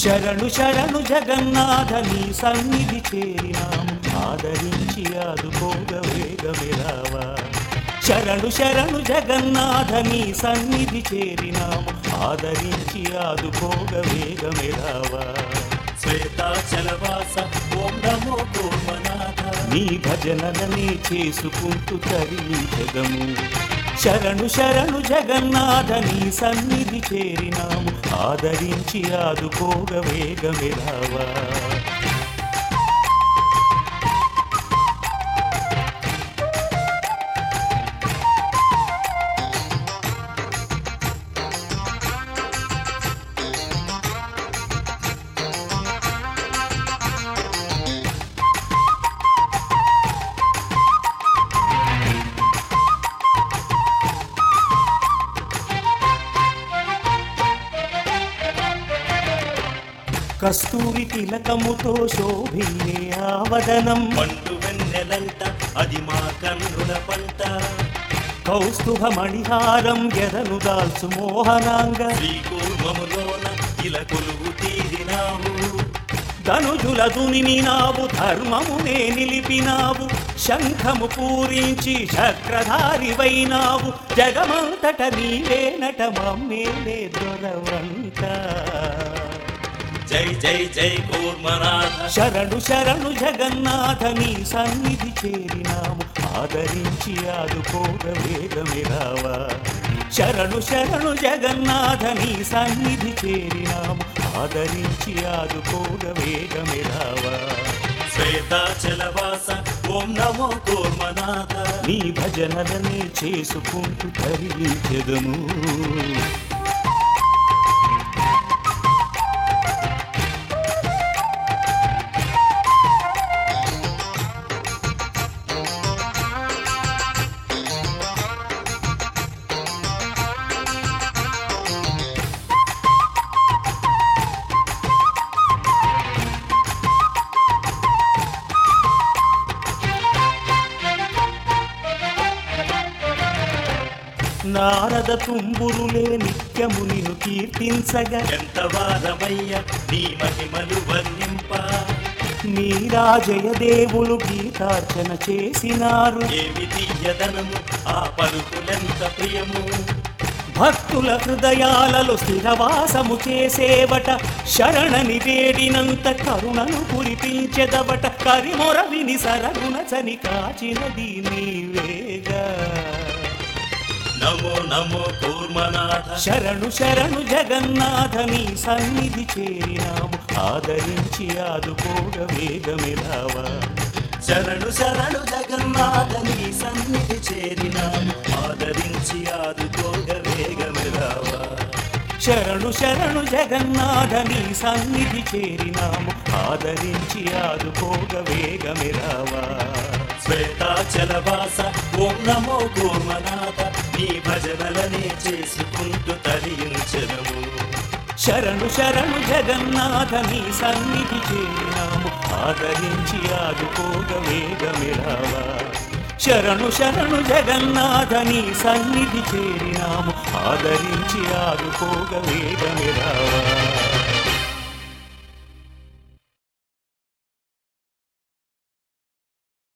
శరణు శరణు జగన్నాథ నీ సన్నిధి చేరినాము ఆదరించి ఆదుకోగ వేగమిరావా శరణు శరణు జగన్నాథ నీ సన్నిధి చేరినాము ఆదరించి ఆదుకోగ వేగమిరావా శ్వేతాచలవాస ఓం నమో కూర్మనాథ నీ భజనలనే చేసుకుంటూ తరించదము శరణు శరణు జగన్నాథ నీ సన్నిధి చేరినాము ఆదరించి ఆదుకోగ వేగమిరావా కస్తూరి తిలకముతో శోభిల్లే ఆవదనం పండు వెన్నెలంట అది మా కన్నుల పంట కౌస్తుభ మణిహారం ఎదను దాల్చు మోహనాంగ శ్రీ కూర్మములోన ఇలా కొలువు తీరినావు ధనుజుల దునిని నావు ధర్మమునే నిలిపినావు శంఖము పూరించి చక్రధారివైనావు జగమంతట నీవే నట మమ్మేలే దొరవంట జై జై జై కూర్మనాథ శరణు శరణు జగన్నాథ నీ సన్నిధి చేరినాము ఆదరించి ఆదుకోగ వేగమిరావా శరణు శరణు జగన్నాథ నీ సన్నిధి చేరినాము ఆదరించి ఆదుకోగ వేగమిరావా శ్వేతాచలవాస ఓం నమో కూర్మనాథ నీ భజనలనే చేసుకుంటూ తరించెదము నారద తుంబురులే నిత్యము నిన్ను కీర్తించగా ఎంత వారమయ్య నీ మహిమలు వర్ణింప నీరాజయ దేవులు గీతార్చన చేసినారు ఏమి తీయదనము ఆ పలుకులెంత ప్రియము భక్తుల హృదయాలలో స్థిరవాసము చేసేవట శరణని వేడినంత కరుణను కురిపించెదవట కరిమొర విని సరగుణ చని కాచినది నీవేగా నమో నమో కూర్మనాథ శరణు శరణు జగన్నాథ నీ సన్నిధి చేరినాము ఆదరించి ఆదుకోగ వేగమిరావా శరణు శరణు జగన్నాథ నీ సన్నిధి చేరినాము ఆదరించి ఆదుకోగ వేగమిరావా శరణు శరణు జగన్నాథ నీ సన్నిధి చేరినాము ఆదరించి ఆదుకోగ వేగమిరావా శ్వేతాచలవాస ఓం నమో కూర్మనాథ నీ భజనలనే చేసుకుంటూ తరించదము శరణు శరణు జగన్నాథ నీ సన్నిధి చేరినాము ఆదరించి ఆదుకోగ వేగమిరావా శరణు శరణు జగన్నాథ నీ సన్నిధి చేరినాము ఆదరించి ఆదుకోగ వేగమిరావా